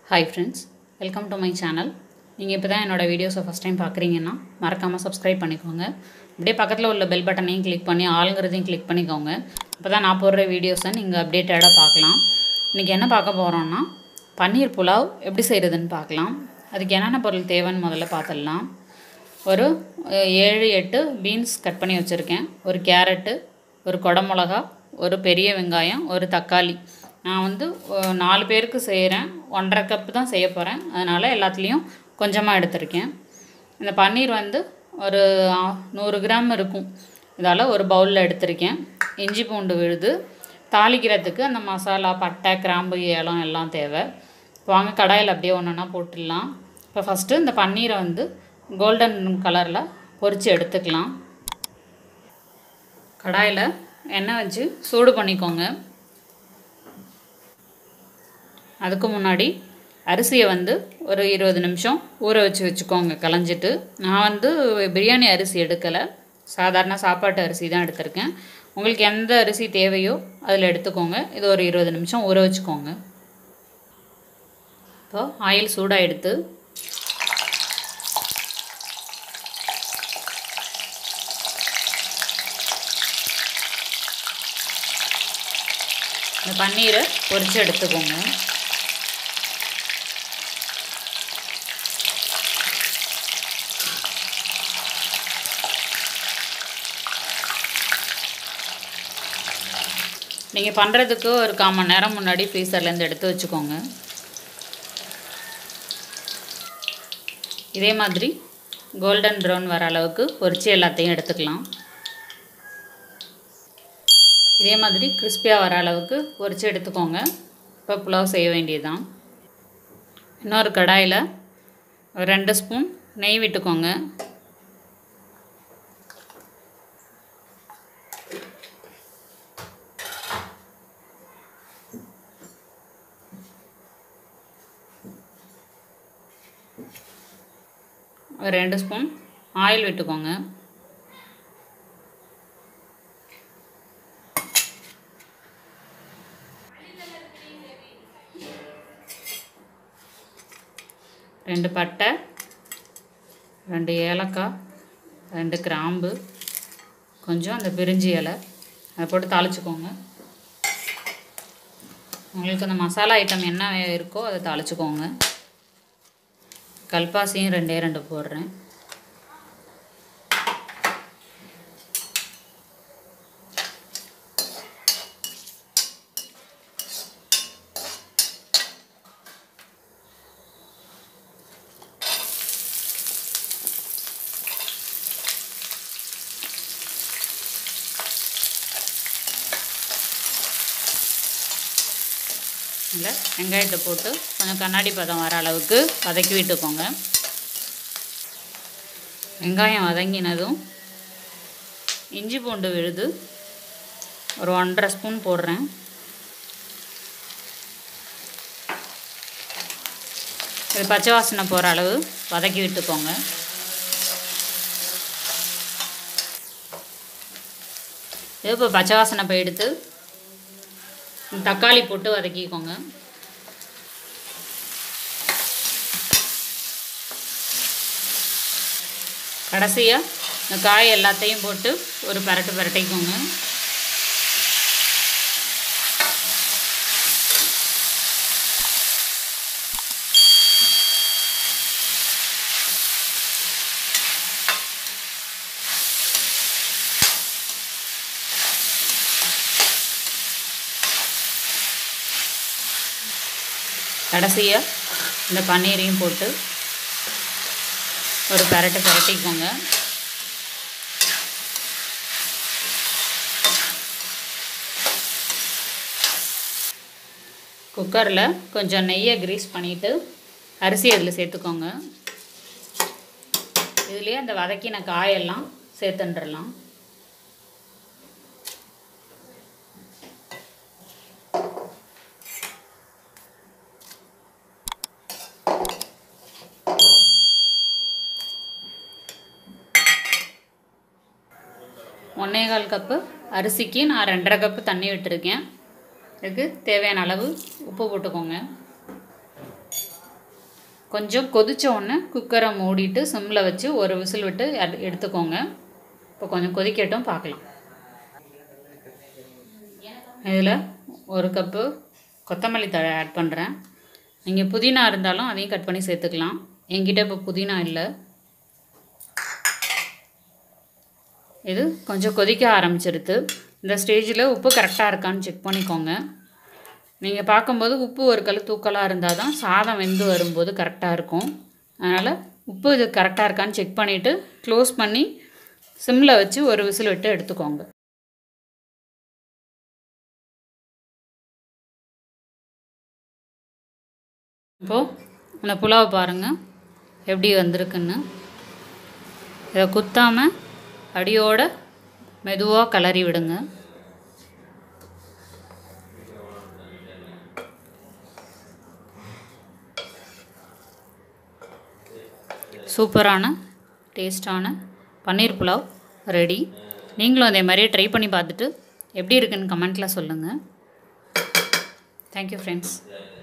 hi friends welcome to my channel நீங்கள் இப்போ தான் என்னோடய வீடியோஸை ஃபஸ்ட் டைம் பார்க்குறீங்கன்னா மறக்காமல் சப்ஸ்கிரைப் பண்ணிக்கோங்க அப்படியே பக்கத்தில் உள்ள பெல் பட்டனையும் கிளிக் பண்ணி ஆளுங்கிறதையும் கிளிக் பண்ணிக்கோங்க அப்போ தான் நான் போடுற வீடியோஸை நீங்கள் அப்டேட்டடாக பார்க்கலாம் இன்றைக்கி என்ன பார்க்க போகிறோன்னா பன்னீர் புலாவ் எப்படி செய்கிறதுன்னு பார்க்கலாம் அதுக்கு என்னென்ன பொருள் தேவைன்னு முதல்ல பார்த்துடலாம் ஒரு அஹ், ஏழு எட்டு பீன்ஸ் கட் பண்ணி வச்சுருக்கேன் ஒரு கேரட்டு ஒரு குடமிளகா ஒரு பெரிய வெங்காயம் ஒரு தக்காளி நான் வந்து அஹ், நாலு பேருக்கு செய்கிறேன் ஒன்றரை கப்பு தான் செய்ய போகிறேன் அதனால் எல்லாத்துலேயும் கொஞ்சமாக எடுத்திருக்கேன் இந்த பன்னீர் வந்து ஒரு ஆ, நூறு கிராம் இருக்கும் இதால் ஒரு பவுலில் எடுத்திருக்கேன் இஞ்சி பூண்டு விழுது தாளிக்கிறதுக்கு அந்த மசாலா பட்டை கிராம்பு ஏலம் எல்லாம் தேவை இப்போ வாங்க கடாயில் அப்படியே ஒன்று ஒன்றா போட்டுடலாம் இப்போ ஃபஸ்ட்டு இந்த பன்னீரை வந்து கோல்டன் கலரில் பொரித்து எடுத்துக்கலாம் கடாயில் எண்ணெய் வச்சு சூடு பண்ணிக்கோங்க அதுக்கு முன்னாடி அரிசியை வந்து ஒரு இருபது நிமிஷம் ஊற வச்சு வச்சுக்கோங்க களைஞ்சிட்டு நான் வந்து பிரியாணி அரிசி எடுக்கலை சாதாரண சாப்பாட்டு அரிசி தான் எடுத்திருக்கேன் உங்களுக்கு எந்த அரிசி தேவையோ அதில் எடுத்துக்கோங்க இது ஒரு இருபது நிமிஷம் ஊற வச்சுக்கோங்க இப்போ ஆயில் சூடாக எடுத்து இந்த பன்னீரை பொரித்து எடுத்துக்கோங்க நீங்கள் பண்ணுறதுக்கு ஒரு கால் மணி நேரம் முன்னாடி ஃப்ரீசர்லேருந்து எடுத்து வச்சுக்கோங்க இதே மாதிரி கோல்டன் ப்ரௌன் வர அளவுக்கு பொரிச்சு எல்லாத்தையும் எடுத்துக்கலாம் இதே மாதிரி கிறிஸ்பியாக வர அளவுக்கு பொரிச்சு எடுத்துக்கோங்க இப்போ புலாவ் செய்ய வேண்டியதுதான் இன்னொரு கடாயில் ஒரு ரெண்டு ஸ்பூன் நெய் விட்டுக்கோங்க ஒரு ரெண்டு ஸ்பூன் ஆயில் விட்டுக்கோங்க ரெண்டு பட்டை ரெண்டு ஏலக்காய் ரெண்டு கிராம்பு கொஞ்சம் அந்த பிரிஞ்சி இலை அதை போட்டு தாளிச்சுக்கோங்க உங்களுக்கு அந்த மசாலா ஐட்டம் என்ன இருக்கோ அதை தாளிச்சுக்கோங்க கல்பாசியும் ரெண்டே ரெண்டு போடுறேன் இல்லை வெங்காயத்தை போட்டு கொஞ்சம் கண்ணாடி பதம் வர அளவுக்கு வதக்கி விட்டுக்கோங்க வெங்காயம் வதங்கினதும் இஞ்சி பூண்டு விழுது ஒரு ஒன்றரை ஸ்பூன் போடுறேன் இது பச்சை வாசனை போகிற அளவு வதக்கி விட்டுக்கோங்க இது இப்போ பச்சை வாசனை போய் எடுத்து தக்காளி போட்டு வதக்கிக்கோங்க கடைசியாக இந்த காய் எல்லாத்தையும் போட்டு ஒரு பரட்டு பரட்டிக்கோங்க கடைசியாக இந்த பன்னீரையும் போட்டு ஒரு பரட்டு பரட்டிக்கோங்க குக்கரில் கொஞ்சம் நெய்யை க்ரீஸ் பண்ணிவிட்டு அரிசி அதில் சேர்த்துக்கோங்க இதுலேயே அந்த வதக்கின காயெல்லாம் சேர்த்துன்றலாம் ஒன்றே கால் கப்பு அரிசிக்கு நான் ரெண்டரை கப்பு தண்ணி விட்டுருக்கேன் இதுக்கு தேவையான அளவு உப்பு போட்டுக்கோங்க கொஞ்சம் கொதிச்ச உடனே குக்கரை மூடிட்டு சிம்மில் வச்சு ஒரு விசில் விட்டு எடு- எடுத்துக்கோங்க இப்போ கொஞ்சம் கொதிக்கட்டும் பார்க்கலாம் இதில் ஒரு கப்பு கொத்தமல்லி தழை ஆட் பண்ணுறேன் நீங்கள் புதினா இருந்தாலும் அதையும் கட் பண்ணி சேர்த்துக்கலாம் என்கிட்ட இப்போ புதினா இல்லை இது கொஞ்சம் கொதிக்க ஆரம்பிச்சிருது இந்த ஸ்டேஜில் உப்பு கரெக்டாக இருக்கான்னு செக் பண்ணிக்கோங்க நீங்கள் பார்க்கும்போது உப்பு ஒரு கல் தூக்கலாக இருந்தால் தான் சாதம் வெந்து வரும்போது கரெக்டாக இருக்கும் அதனால் உப்பு இது கரெக்டாக இருக்கான்னு செக் பண்ணிவிட்டு க்ளோஸ் பண்ணி சிம்மில் வச்சு ஒரு விசில் விட்டு எடுத்துக்கோங்க இப்போது அந்த புலாவ் பாருங்கள் எப்படி வந்திருக்குன்னு இதை குத்தாமல் அடியோட மெதுவாக கிளறி விடுங்க சூப்பரான டேஸ்டான பன்னீர் புலாவ் ரெடி நீங்களும் அதே மாதிரியே ட்ரை பண்ணி பார்த்துட்டு எப்படி இருக்குன்னு கமெண்ட்டில் சொல்லுங்கள் தேங்க்யூ ஃப்ரெண்ட்ஸ்